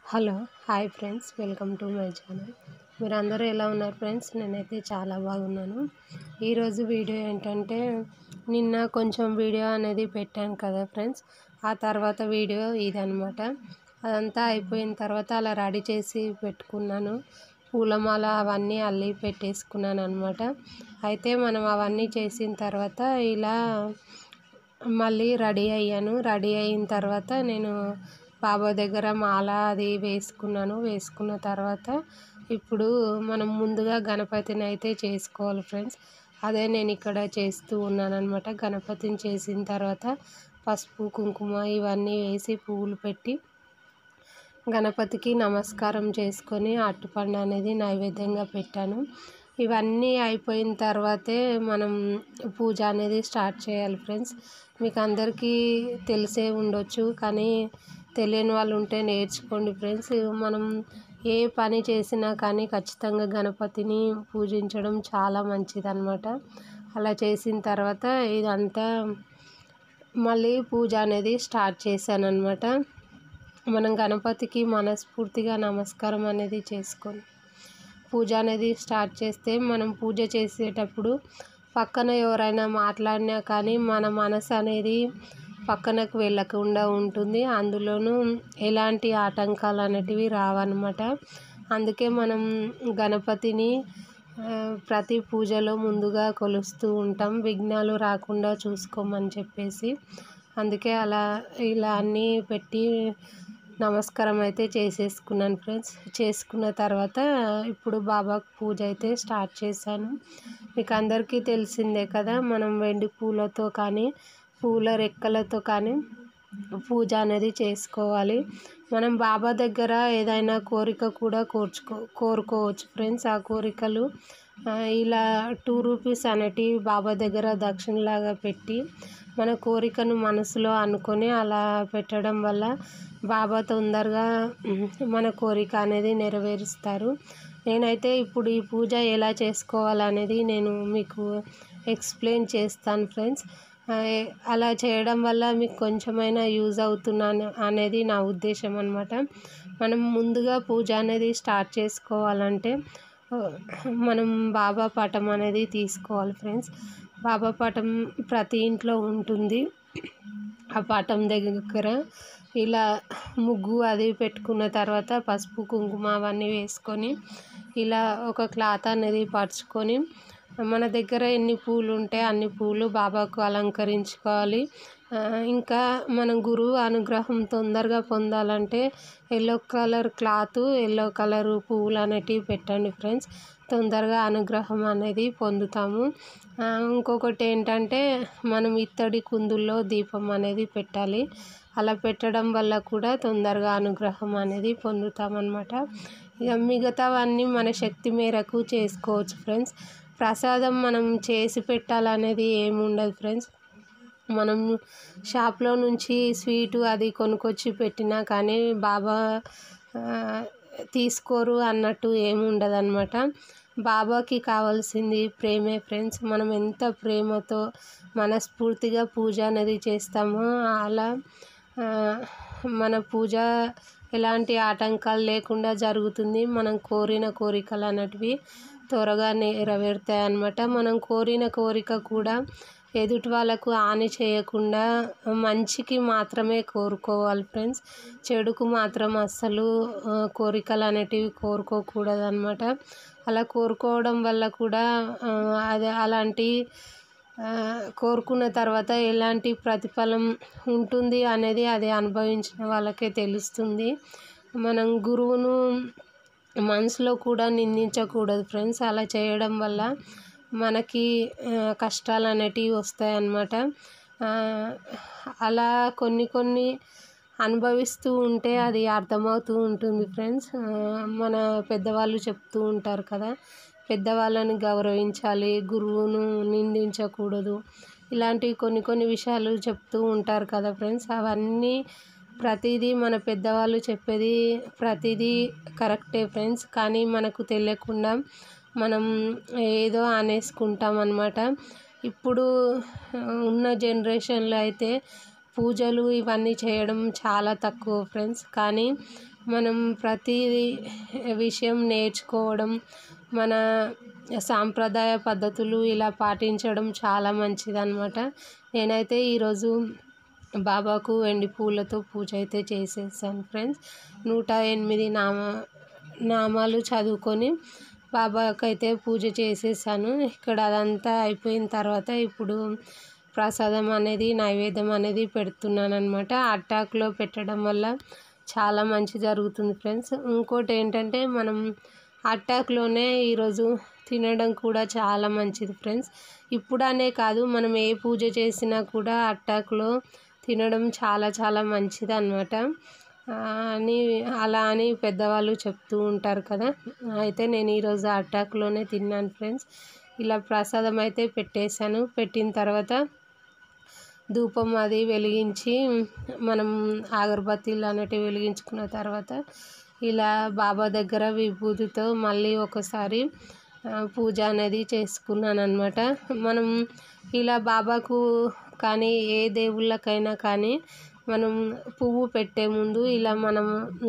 hello hi friends welcome to my channel మీరందరూ ఎలా ఉన్నారు ఫ్రెండ్స్ నేనైతే చాలా బాగున్నాను ఈరోజు వీడియో ఏంటంటే నిన్న కొంచెం వీడియో అనేది పెట్టాను కదా ఫ్రెండ్స్ ఆ తర్వాత వీడియో ఇదనమాట అదంతా అయిపోయిన తర్వాత అలా రెడీ చేసి పెట్టుకున్నాను పూలమాల అవన్నీ అల్లి పెట్టేసుకున్నాను అనమాట అయితే మనం అవన్నీ చేసిన తర్వాత ఇలా మళ్ళీ రెడీ అయ్యాను రెడీ అయిన తర్వాత నేను బాబా దగ్గర మాల అది వేసుకున్నాను వేసుకున్న తర్వాత ఇప్పుడు మనం ముందుగా గణపతిని అయితే చేసుకోవాలి ఫ్రెండ్స్ అదే నేను ఇక్కడ చేస్తూ ఉన్నాను అనమాట గణపతిని చేసిన తర్వాత పసుపు కుంకుమ ఇవన్నీ వేసి పువ్వులు పెట్టి గణపతికి నమస్కారం చేసుకొని అరటిపండు అనేది నైవేద్యంగా పెట్టాను ఇవన్నీ అయిపోయిన తర్వాతే మనం పూజ అనేది స్టార్ట్ చేయాలి ఫ్రెండ్స్ మీకు అందరికీ తెలిసే ఉండొచ్చు కానీ తెలియని వాళ్ళు ఉంటే నేర్చుకోండి ఫ్రెండ్స్ మనం ఏ పని చేసినా కానీ ఖచ్చితంగా గణపతిని పూజించడం చాలా మంచిదన్నమాట అలా చేసిన తర్వాత ఇదంతా మళ్ళీ పూజ అనేది స్టార్ట్ చేశాను అనమాట మనం గణపతికి మనస్ఫూర్తిగా నమస్కారం అనేది చేసుకొని పూజ అనేది స్టార్ట్ చేస్తే మనం పూజ చేసేటప్పుడు పక్కన ఎవరైనా మాట్లాడినా కానీ మన మనసు అనేది పక్కనకు వెళ్ళకుండా ఉంటుంది అందులోనూ ఎలాంటి ఆటంకాలు అనేటివి రావన్నమాట అందుకే మనం గణపతిని ప్రతి పూజలో ముందుగా కొలుస్తూ ఉంటాం విఘ్నాలు రాకుండా చూసుకోమని చెప్పేసి అందుకే అలా ఇలా అన్నీ పెట్టి నమస్కారం అయితే చేసేసుకున్నాను ఫ్రెండ్స్ చేసుకున్న తర్వాత ఇప్పుడు బాబాకు పూజ అయితే స్టార్ట్ చేశాను మీకు అందరికీ తెలిసిందే కదా మనం వెండి పూలతో కానీ పూల రెక్కలతో కానీ పూజ అనేది చేసుకోవాలి మనం బాబా దగ్గర ఏదైనా కోరిక కూడా కోర్చుకో కోరుకోవచ్చు ఫ్రెండ్స్ ఆ కోరికలు ఇలా టూ రూపీస్ అనేటివి బాబా దగ్గర దక్షిణలాగా పెట్టి మన కోరికను మనసులో అనుకొని అలా పెట్టడం వల్ల బాబా తొందరగా మన కోరిక అనేది నెరవేరుస్తారు నేనైతే ఇప్పుడు ఈ పూజ ఎలా చేసుకోవాలనేది నేను మీకు ఎక్స్ప్లెయిన్ చేస్తాను ఫ్రెండ్స్ అలా చేయడం వల్ల మీకు కొంచెమైనా యూజ్ అవుతున్నాను అనేది నా ఉద్దేశం అనమాట మనం ముందుగా పూజ అనేది స్టార్ట్ చేసుకోవాలంటే మనం బాబా పటం అనేది తీసుకోవాలి ఫ్రెండ్స్ బాబా పటం ప్రతి ఇంట్లో ఉంటుంది ఆ పటం దగ్గర ఇలా ముగ్గు అది పెట్టుకున్న తర్వాత పసుపు కుంకుమ అవన్నీ వేసుకొని ఇలా ఒక క్లాత్ అనేది పరుచుకొని మన దగ్గర ఎన్ని పూలు ఉంటే అన్ని పూలు బాబాకు అలంకరించుకోవాలి ఇంకా మనం గురువు అనుగ్రహం తొందరగా పొందాలంటే yellow colour cloth yellow colour పువ్వులు అనేటివి పెట్టండి ఫ్రెండ్స్ తొందరగా అనుగ్రహం అనేది పొందుతాము ఇంకొకటి ఏంటంటే మనం ఇత్తడి కుందుల్లో దీపం అనేది పెట్టాలి అలా పెట్టడం వల్ల కూడా తొందరగా అనుగ్రహం అనేది పొందుతామన్నమాట ఇక మిగతావన్నీ మన శక్తి మేరకు చేసుకోవచ్చు ఫ్రెండ్స్ ప్రసాదం మనం చేసి పెట్టాలనేది ఏమి ఉండదు ఫ్రెండ్స్ మనం షాప్లో నుంచి స్వీటు అది కొనుక్కొచ్చి పెట్టినా కానీ బాబా తీసుకోరు అన్నట్టు ఏమి ఉండదు అనమాట బాబాకి కావాల్సింది ప్రేమే ఫ్రెండ్స్ మనం ఎంత ప్రేమతో మనస్ఫూర్తిగా పూజ అనేది చేస్తామో అలా మన పూజ ఎలాంటి ఆటంకాలు లేకుండా జరుగుతుంది మనం కోరిన కోరికలు అన్నటివి త్వరగా నెరవేరుతాయి అన్నమాట మనం కోరిన కోరిక కూడా ఎదుటి వాళ్ళకు హాని చేయకుండా మంచికి మాత్రమే కోరుకోవాలి ఫ్రెండ్స్ చెడుకు మాత్రం అస్సలు కోరికలు అనేటివి కోరుకోకూడదు అనమాట అలా కోరుకోవడం వల్ల కూడా అది అలాంటి కోరుకున్న తర్వాత ఎలాంటి ప్రతిఫలం ఉంటుంది అనేది అది అనుభవించిన వాళ్ళకే తెలుస్తుంది మనం గురువును మనసులో కూడా నిందించకూడదు ఫ్రెండ్స్ అలా చేయడం వల్ల మనకి కష్టాలు అనేటివి వస్తాయి అన్నమాట అలా కొన్ని కొన్ని అనుభవిస్తూ ఉంటే అది అర్థమవుతూ ఉంటుంది ఫ్రెండ్స్ మన పెద్దవాళ్ళు చెప్తూ ఉంటారు కదా పెద్దవాళ్ళని గౌరవించాలి గురువును నిందించకూడదు ఇలాంటివి కొన్ని కొన్ని విషయాలు చెప్తూ ఉంటారు కదా ఫ్రెండ్స్ అవన్నీ ప్రతిదీ మన పెద్దవాళ్ళు చెప్పేది ప్రతిదీ కరెక్టే ఫ్రెండ్స్ కానీ మనకు తెలియకుండా మనం ఏదో అనేసుకుంటాం అన్నమాట ఇప్పుడు ఉన్న జనరేషన్లో అయితే పూజలు ఇవన్నీ చేయడం చాలా తక్కువ ఫ్రెండ్స్ కానీ మనం ప్రతి విషయం నేర్చుకోవడం మన సాంప్రదాయ పద్ధతులు ఇలా పాటించడం చాలా మంచిదన్నమాట నేనైతే ఈరోజు బాబాకు వెండి పూలతో పూజ అయితే చేసేసాను ఫ్రెండ్స్ నూట ఎనిమిది నామ నామాలు చదువుకొని బాబాకి అయితే పూజ చేసేసాను ఇక్కడ అదంతా అయిపోయిన తర్వాత ఇప్పుడు ప్రసాదం అనేది నైవేద్యం అనేది పెడుతున్నాను అనమాట అట్టాకులో పెట్టడం వల్ల చాలా మంచి జరుగుతుంది ఫ్రెండ్స్ ఇంకోటి ఏంటంటే మనం అట్టాకులోనే ఈరోజు తినడం కూడా చాలా మంచిది ఫ్రెండ్స్ ఇప్పుడనే కాదు మనం ఏ పూజ చేసినా కూడా అట్టాకులో తినడం చాలా చాలా మంచిది అనమాట అని అలా అని పెద్దవాళ్ళు చెప్తూ ఉంటారు కదా అయితే నేను ఈరోజు అట్టాకులోనే తిన్నాను ఫ్రెండ్స్ ఇలా ప్రసాదం అయితే పెట్టేశాను పెట్టిన తర్వాత ధూపం అది వెలిగించి మనం అగరబత్తీలు అనేటివి వెలిగించుకున్న తర్వాత ఇలా బాబా దగ్గర విభూతితో మళ్ళీ ఒకసారి పూజ అనేది చేసుకున్నాను అనమాట మనం ఇలా బాబాకు కానీ ఏ దేవుళ్ళకైనా కానీ మనం పువ్వు పెట్టే ముందు ఇలా మనం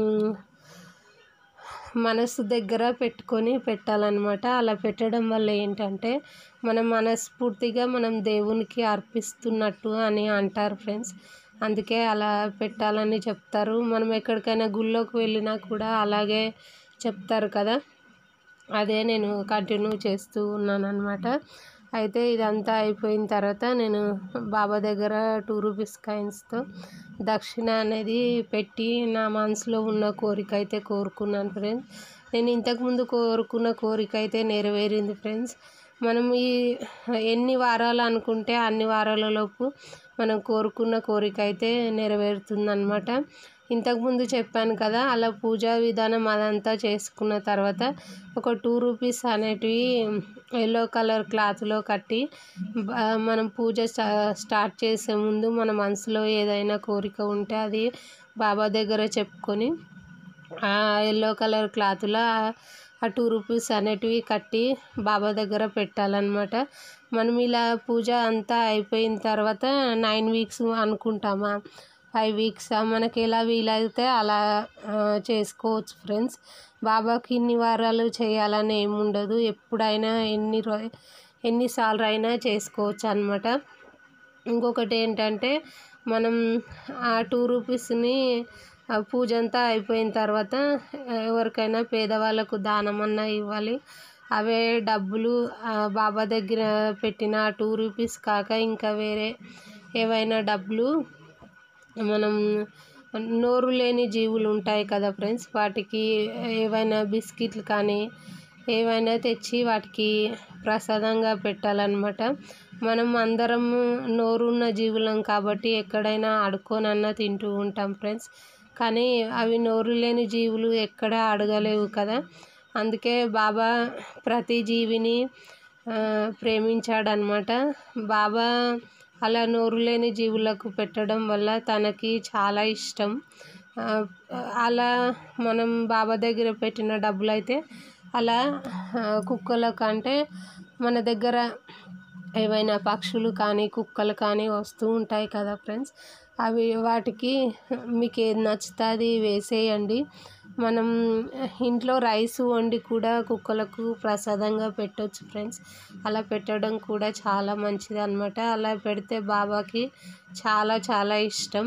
మనసు దగ్గర పెట్టుకొని పెట్టాలన్నమాట అలా పెట్టడం వల్ల ఏంటంటే మనం మనస్ఫూర్తిగా మనం దేవునికి అర్పిస్తున్నట్టు అని అంటారు ఫ్రెండ్స్ అందుకే అలా పెట్టాలని చెప్తారు మనం ఎక్కడికైనా గుళ్ళోకి వెళ్ళినా కూడా అలాగే చెప్తారు కదా అదే నేను కంటిన్యూ చేస్తూ ఉన్నాను అనమాట అయితే ఇదంతా అయిపోయిన తర్వాత నేను బాబా దగ్గర టూ రూపీస్ కాయిన్స్తో దక్షిణ అనేది పెట్టి నా మనసులో ఉన్న కోరిక అయితే కోరుకున్నాను ఫ్రెండ్స్ నేను ఇంతకుముందు కోరుకున్న కోరిక అయితే నెరవేరింది ఫ్రెండ్స్ మనం ఈ ఎన్ని వారాలు అనుకుంటే అన్ని వారాలలోపు మనం కోరుకున్న కోరిక అయితే నెరవేరుతుందన్నమాట ఇంతకుముందు చెప్పాను కదా అలా పూజా విధానం అదంతా చేసుకున్న తర్వాత ఒక టూ రూపీస్ అనేటివి ఎల్లో కలర్ క్లాత్లో కట్టి మనం పూజ స్టార్ట్ చేసే ముందు మన మనసులో ఏదైనా కోరిక ఉంటే అది బాబా దగ్గర చెప్పుకొని ఆ ఎల్లో కలర్ క్లాత్లో ఆ టూ రూపీస్ అనేటివి కట్టి బాబా దగ్గర పెట్టాలన్నమాట మనం ఇలా పూజ అంతా అయిపోయిన తర్వాత నైన్ వీక్స్ అనుకుంటామా ఫైవ్ వీక్స్ మనకి ఎలా వీలైతే అలా చేసుకోవచ్చు ఫ్రెండ్స్ బాబాకి ఇన్ని వారాలు చేయాలని ఏమి ఉండదు ఎప్పుడైనా ఎన్ని రో ఎన్నిసార్లు అయినా చేసుకోవచ్చు అనమాట ఇంకొకటి ఏంటంటే మనం ఆ టూ రూపీస్ని పూజ అంతా అయిపోయిన తర్వాత ఎవరికైనా పేదవాళ్ళకు దానమన్నా ఇవ్వాలి అవే డబ్బులు బాబా దగ్గర పెట్టిన టూ రూపీస్ కాక ఇంకా వేరే ఏవైనా డబ్బులు మనం నోరు లేని జీవులు ఉంటాయి కదా ఫ్రెండ్స్ వాటికి ఏవైనా బిస్కెట్లు కానీ ఏవైనా తెచ్చి వాటికి ప్రసాదంగా పెట్టాలన్నమాట మనం అందరం నోరున్న జీవులం కాబట్టి ఎక్కడైనా అడుక్కోనన్నా తింటూ ఉంటాం ఫ్రెండ్స్ కానీ అవి నోరు లేని జీవులు ఎక్కడ అడగలేవు కదా అందుకే బాబా ప్రతి జీవిని ప్రేమించాడనమాట బాబా అలా నోరు లేని జీవులకు పెట్టడం వల్ల తనకి చాలా ఇష్టం అలా మనం బాబా దగ్గర పెట్టిన డబ్బులు అయితే అలా కుక్కలకు అంటే మన దగ్గర ఏవైనా పక్షులు కానీ కుక్కలు కానీ వస్తూ ఉంటాయి కదా ఫ్రెండ్స్ అవి వాటికి మీకు ఏది నచ్చుతుంది వేసేయండి మనం ఇంట్లో రైస్ వండి కూడా కుక్కలకు ప్రసాదంగా పెట్టవచ్చు ఫ్రెండ్స్ అలా పెట్టడం కూడా చాలా మంచిది అనమాట అలా పెడితే బాబాకి చాలా చాలా ఇష్టం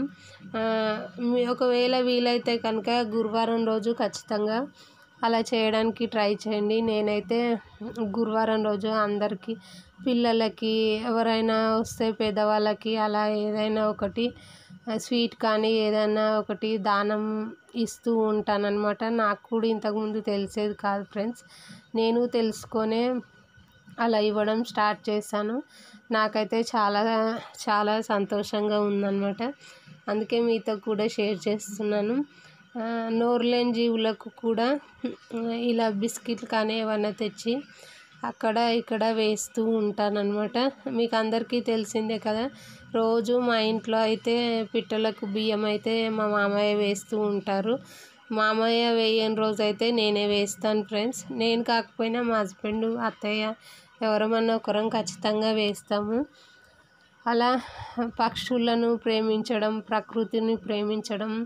ఒకవేళ వీలైతే కనుక గురువారం రోజు ఖచ్చితంగా అలా చేయడానికి ట్రై చేయండి నేనైతే గురువారం రోజు అందరికీ పిల్లలకి ఎవరైనా వస్తే పేదవాళ్ళకి అలా ఏదైనా ఒకటి స్వీట్ కానీ ఏదైనా ఒకటి దానం ఇస్తూ ఉంటానన్నమాట నాకు కూడా ఇంతకుముందు తెలిసేది కాదు ఫ్రెండ్స్ నేను తెలుసుకొనే అలా ఇవ్వడం స్టార్ట్ చేశాను నాకైతే చాలా చాలా సంతోషంగా ఉందన్నమాట అందుకే మీతో కూడా షేర్ చేస్తున్నాను నోరు లేని జీవులకు కూడా ఇలా బిస్కెట్లు కానీ ఏమన్నా తెచ్చి అక్కడ ఇక్కడ వేస్తూ ఉంటానన్నమాట మీకు అందరికీ తెలిసిందే కదా రోజు మా ఇంట్లో అయితే పిట్టలకు బియ్యం అయితే మా మామయ్య వేస్తూ ఉంటారు మామయ్య వేయని రోజు అయితే నేనే వేస్తాను ఫ్రెండ్స్ నేను కాకపోయినా మా హస్బెండ్ అత్తయ్య ఎవరమన్నా ఒకరం ఖచ్చితంగా వేస్తాము అలా పక్షులను ప్రేమించడం ప్రకృతిని ప్రేమించడం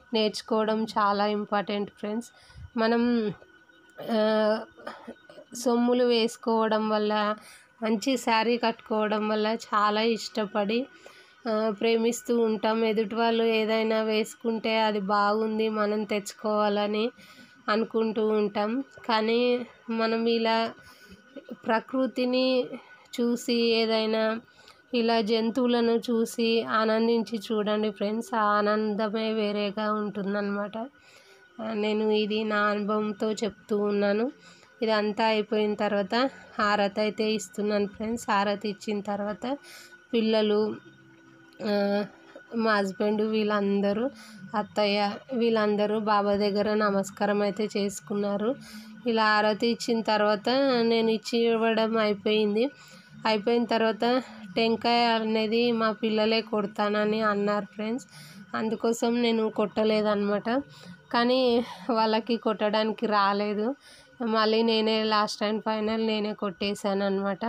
నేర్చుకోవడం చాలా ఇంపార్టెంట్ ఫ్రెండ్స్ మనం ఆ, సొమ్ములు వేసుకోవడం వల్ల మంచి శారీ కట్టుకోవడం వల్ల చాలా ఇష్టపడి ఆ, ప్రేమిస్తూ ఉంటాం ఎదుటి వాళ్ళు ఏదైనా వేసుకుంటే అది బాగుంది మనం తెచ్చుకోవాలని అనుకుంటూ ఉంటాం కానీ మనం ఇలా ప్రకృతిని చూసి ఏదైనా ఇలా జంతువులను చూసి ఆనందించి చూడండి ఫ్రెండ్స్ ఆ ఆనందమే వేరేగా ఉంటుందన్నమాట ఆ, నేను ఇది నా అనుభవంతో చెప్తూ ఉన్నాను ఇదంతా అయిపోయిన తర్వాత హారతి అయితే ఇస్తున్నాను ఫ్రెండ్స్ హారతి ఇచ్చిన తర్వాత పిల్లలు ఆ, మా హస్బెండ్ వీళ్ళందరూ అత్తయ్య వీళ్ళందరూ బాబా దగ్గర నమస్కారం అయితే చేసుకున్నారు ఇలా హారతి ఇచ్చిన తర్వాత నేను ఇచ్చి ఇవ్వడం అయిపోయింది అయిపోయిన తర్వాత టెంకాయ అనేది మా పిల్లలే కొడతానని అన్నారు ఫ్రెండ్స్ అందుకోసం నేను కొట్టలేదన్నమాట కానీ వాళ్ళకి కొట్టడానికి రాలేదు మళ్ళీ నేనే లాస్ట్ అండ్ ఫైనల్ నేనే కొట్టేశాను అనమాట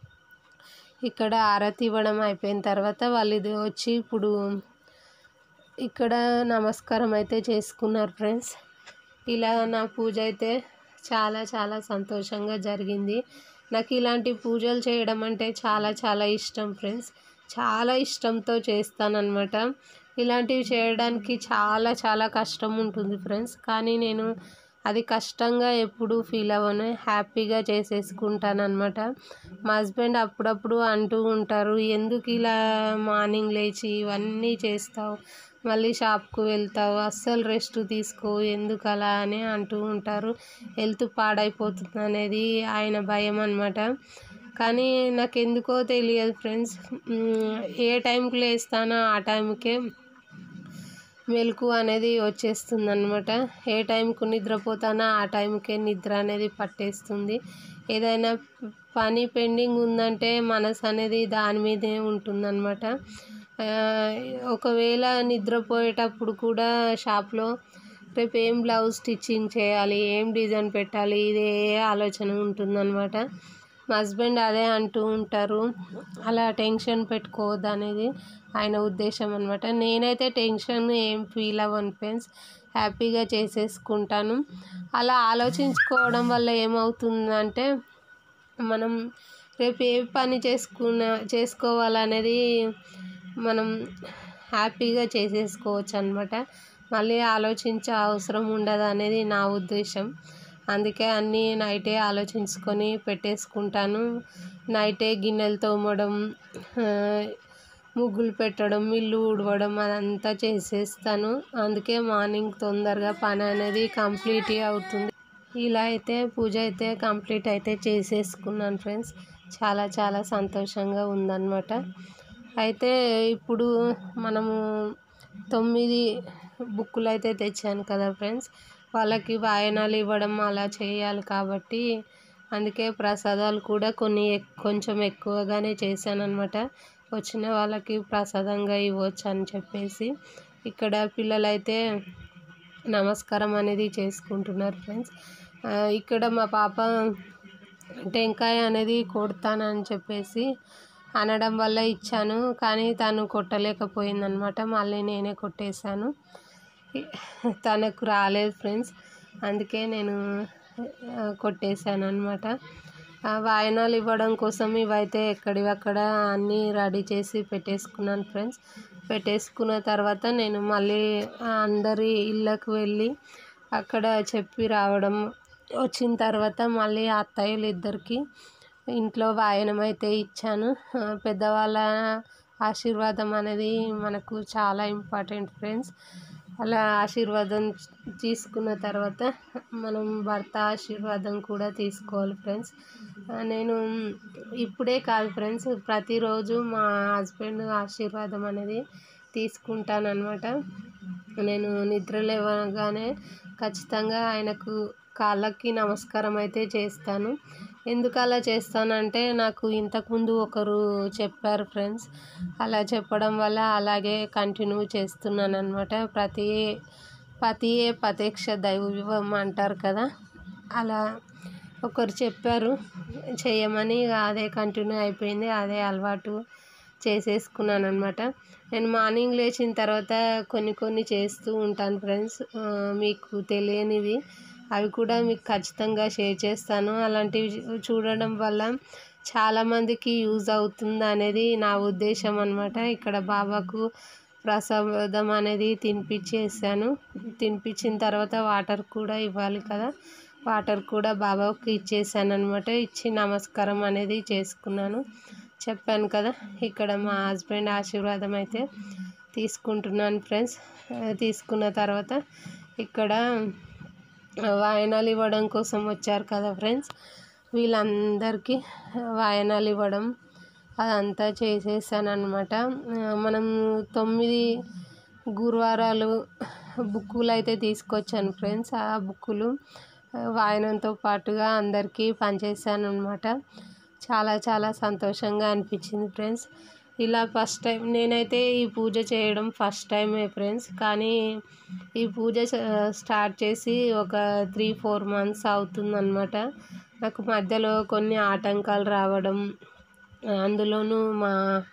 ఇక్కడ ఆరతి ఇవ్వడం అయిపోయిన తర్వాత వాళ్ళు ఇది వచ్చి ఇప్పుడు ఇక్కడ నమస్కారం అయితే చేసుకున్నారు ఫ్రెండ్స్ ఇలా నా పూజ అయితే చాలా చాలా సంతోషంగా జరిగింది నాకు ఇలాంటి పూజలు చేయడం అంటే చాలా చాలా ఇష్టం ఫ్రెండ్స్ చాలా ఇష్టంతో చేస్తానన్నమాట ఇలాంటివి చేయడానికి చాలా చాలా కష్టం ఉంటుంది ఫ్రెండ్స్ కానీ నేను అది కష్టంగా ఎప్పుడు ఫీల్ అవ్వను హ్యాపీగా చేసేసుకుంటానమాట మా హస్బెండ్ అప్పుడప్పుడు అంటూ ఉంటారు ఎందుకు ఇలా మార్నింగ్ లేచి ఇవన్నీ చేస్తావు మళ్ళీ షాప్కు వెళ్తావు అస్సలు రెస్ట్ తీసుకో ఎందుకు అలా అని అంటూ ఉంటారు హెల్త్ పాడైపోతుంది అనేది ఆయన భయం అనమాట కానీ నాకు ఎందుకో తెలియదు ఫ్రెండ్స్ ఏ టైంకి లేస్తానో ఆ టైంకే మెలకు అనేది వచ్చేస్తుంది అనమాట ఏ టైంకు నిద్రపోతానో ఆ టైంకే నిద్ర అనేది పట్టేస్తుంది ఏదైనా పని పెండింగ్ ఉందంటే మనసు అనేది దాని మీదే ఉంటుందన్నమాట ఆ, ఒకవేళ నిద్రపోయేటప్పుడు కూడా షాప్లో రేపు ఏం బ్లౌజ్ స్టిచ్చింగ్ చేయాలి ఏం డిజైన్ పెట్టాలి ఇదే ఆలోచన ఉంటుందన్నమాట మా హస్బెండ్ అదే అంటూ ఉంటారు అలా టెన్షన్ పెట్టుకోవద్దు అనేది ఆయన ఉద్దేశం అనమాట నేనైతే టెన్షన్ ఏం ఫీల్ అవ్వను ఫ్రెండ్స్ హ్యాపీగా చేసేసుకుంటాను అలా ఆలోచించుకోవడం వల్ల ఏమవుతుందంటే మనం రేపు ఏ పని చేసుకున్న చేసుకోవాలనేది మనం హ్యాపీగా చేసేసుకోవచ్చు అనమాట మళ్ళీ ఆలోచించే అవసరం ఉండదు అనేది నా ఉద్దేశం అందుకే అన్నీ నైటే ఆలోచించుకొని పెట్టేసుకుంటాను నైటే గిన్నెలు తోమడం ఆ, ముగ్గులు పెట్టడం ఇల్లు ఊడవడం అదంతా చేసేస్తాను అందుకే మార్నింగ్ తొందరగా పని అనేది కంప్లీట్ అవుతుంది ఇలా అయితే పూజ అయితే కంప్లీట్ అయితే చేసేసుకున్నాను ఫ్రెండ్స్ చాలా చాలా సంతోషంగా ఉందన్నమాట అయితే ఇప్పుడు మనము తొమ్మిది బుక్కులు అయితే తెచ్చాను కదా ఫ్రెండ్స్ వాళ్ళకి వాయనాలు ఇవ్వడం అలా చేయాలి కాబట్టి అందుకే ప్రసాదాలు కూడా కొన్ని ఎక్- కొంచెం ఎక్కువగానే చేశాను అనమాట వచ్చిన వాళ్ళకి ప్రసాదంగా ఇవ్వచ్చు అని చెప్పేసి ఇక్కడ పిల్లలైతే నమస్కారం అనేది చేసుకుంటున్నారు ఫ్రెండ్స్ ఆ, ఇక్కడ మా పాప టెంకాయ అనేది కొడతానని చెప్పేసి అనడం వల్ల ఇచ్చాను కానీ తను కొట్టలేకపోయిందనమాట మళ్ళీ నేనే కొట్టేశాను తనకు రాలేదు ఫ్రెండ్స్ అందుకే నేను ఆ, కొట్టేశాను అనమాట వాయనాలు ఇవ్వడం కోసం ఇవైతే ఎక్కడివి అక్కడ అన్నీ రెడీ చేసి పెట్టేసుకున్నాను ఫ్రెండ్స్ పెట్టేసుకున్న తర్వాత నేను మళ్ళీ ఆ అందరి ఇళ్ళకు వెళ్ళి అక్కడ చెప్పి రావడం వచ్చిన తర్వాత మళ్ళీ అత్తయ్యలు ఇద్దరికి ఇంట్లో వాయనం అయితే ఇచ్చాను ఆ, పెద్దవాళ్ళ ఆశీర్వాదం అనేది మనకు చాలా ఇంపార్టెంట్ ఫ్రెండ్స్ అలా ఆశీర్వాదం తీసుకున్న తర్వాత మనం భర్త ఆశీర్వాదం కూడా తీసుకోవాలి ఫ్రెండ్స్ ఆ, నేను ఇప్పుడే కాదు ఫ్రెండ్స్ ప్రతిరోజు మా హస్బెండ్ ఆశీర్వాదం అనేది తీసుకుంటానన్నమాట నేను నిద్ర లేవగానే ఖచ్చితంగా ఆయనకు కాళ్ళకి నమస్కారం అయితే చేస్తాను ఎందుకు అలా చేస్తానంటే నాకు ఇంతకుముందు ఒకరు చెప్పారు ఫ్రెండ్స్ అలా చెప్పడం వల్ల అలాగే కంటిన్యూ చేస్తున్నాను అనమాట ప్రతి పతియే ప్రత్యక్ష దైవం అంటారు కదా అలా ఒకరు చెప్పారు చేయమని ఇక అదే కంటిన్యూ అయిపోయింది అదే అలవాటు చేసేసుకున్నాను అనమాట నేను మార్నింగ్ లేచిన తర్వాత కొన్ని కొన్ని చేస్తూ ఉంటాను ఫ్రెండ్స్ మీకు తెలియనివి అవి కూడా మీకు ఖచ్చితంగా షేర్ చేస్తాను అలాంటివి చూడడం వల్ల చాలామందికి యూజ్ అవుతుంది అనేది నా ఉద్దేశం అనమాట ఇక్కడ బాబాకు ప్రసాదం అనేది తినిపించేసాను తినిపించిన తర్వాత వాటర్ కూడా ఇవ్వాలి కదా వాటర్ కూడా బాబాకి ఇచ్చేసాను అనమాట ఇచ్చి నమస్కారం అనేది చేసుకున్నాను చెప్పాను కదా ఇక్కడ మా హస్బెండ్ ఆశీర్వాదం అయితే తీసుకుంటున్నాను ఫ్రెండ్స్ తీసుకున్న తర్వాత ఇక్కడ వాయనాలు ఇవ్వడం కోసం వచ్చారు కదా ఫ్రెండ్స్ వీళ్ళందరికీ వాయనాలు ఇవ్వడం అదంతా చేసేసాను అనమాట మనం తొమ్మిది గురువారాలు బుక్కులు అయితే తీసుకొచ్చాను ఫ్రెండ్స్ ఆ బుక్కులు వాయనంతో పాటుగా అందరికీ పనిచేసాను అనమాట చాలా చాలా సంతోషంగా అనిపించింది ఫ్రెండ్స్ ఇలా ఫస్ట్ టైం నేనైతే ఈ పూజ చేయడం ఫస్ట్ టైమే ఫ్రెండ్స్ కానీ ఈ పూజ స్టార్ట్ చేసి ఒక త్రీ ఫోర్ మంత్స్ అవుతుందన్నమాట నాకు మధ్యలో కొన్ని ఆటంకాలు రావడం అందులోనూ మా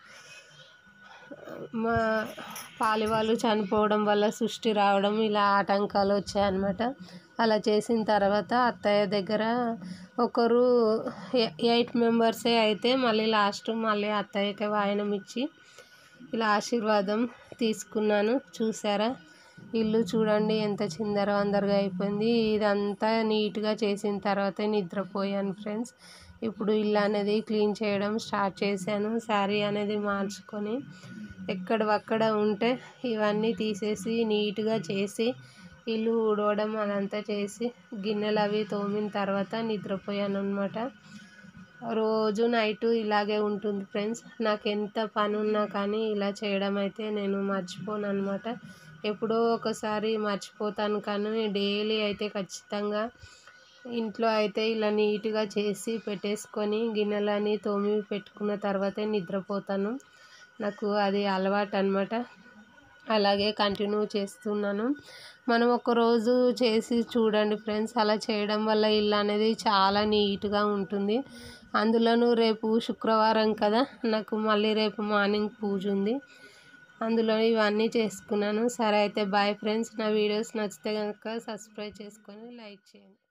మా పాలివాళ్ళు చనిపోవడం వల్ల సృష్టి రావడం ఇలా ఆటంకాలు వచ్చాయన్నమాట అలా చేసిన తర్వాత అత్తయ్య దగ్గర ఒకరు ఎయిట్ మెంబర్సే అయితే మళ్ళీ లాస్ట్ మళ్ళీ అత్తయ్యకి వాయనం ఇచ్చి ఇలా ఆశీర్వాదం తీసుకున్నాను చూసారా ఇల్లు చూడండి ఎంత చిందర వందరగా అయిపోయింది ఇదంతా నీట్గా చేసిన తర్వాతే నిద్రపోయాను ఫ్రెండ్స్ ఇప్పుడు ఇల్లు అనేది క్లీన్ చేయడం స్టార్ట్ చేశాను శారీ అనేది మార్చుకొని ఎక్కడవక్కడ ఉంటే ఇవన్నీ తీసేసి నీట్గా చేసి ఇల్లు ఊడవడం అదంతా చేసి గిన్నెలు అవి తోమిన తర్వాత నిద్రపోయాను అనమాట రోజు నైట్ ఇలాగే ఉంటుంది ఫ్రెండ్స్ నాకు ఎంత పని ఉన్నా కానీ ఇలా చేయడం అయితే నేను మర్చిపోను అనమాట ఎప్పుడో ఒకసారి మర్చిపోతాను కానీ డైలీ అయితే ఖచ్చితంగా ఇంట్లో అయితే ఇలా నీట్గా చేసి పెట్టేసుకొని గిన్నెలని తోమి పెట్టుకున్న తర్వాతే నిద్రపోతాను నాకు అది అలవాటు అనమాట అలాగే కంటిన్యూ చేస్తున్నాను మనం ఒకరోజు చేసి చూడండి ఫ్రెండ్స్ అలా చేయడం వల్ల ఇల్లు అనేది చాలా నీట్గా ఉంటుంది అందులోనూ రేపు శుక్రవారం కదా నాకు మళ్ళీ రేపు మార్నింగ్ పూజ ఉంది అందులో ఇవన్నీ చేసుకున్నాను సరే అయితే బాయ్ ఫ్రెండ్స్ నా వీడియోస్ నచ్చితే కనుక సబ్స్క్రైబ్ చేసుకొని లైక్ చేయండి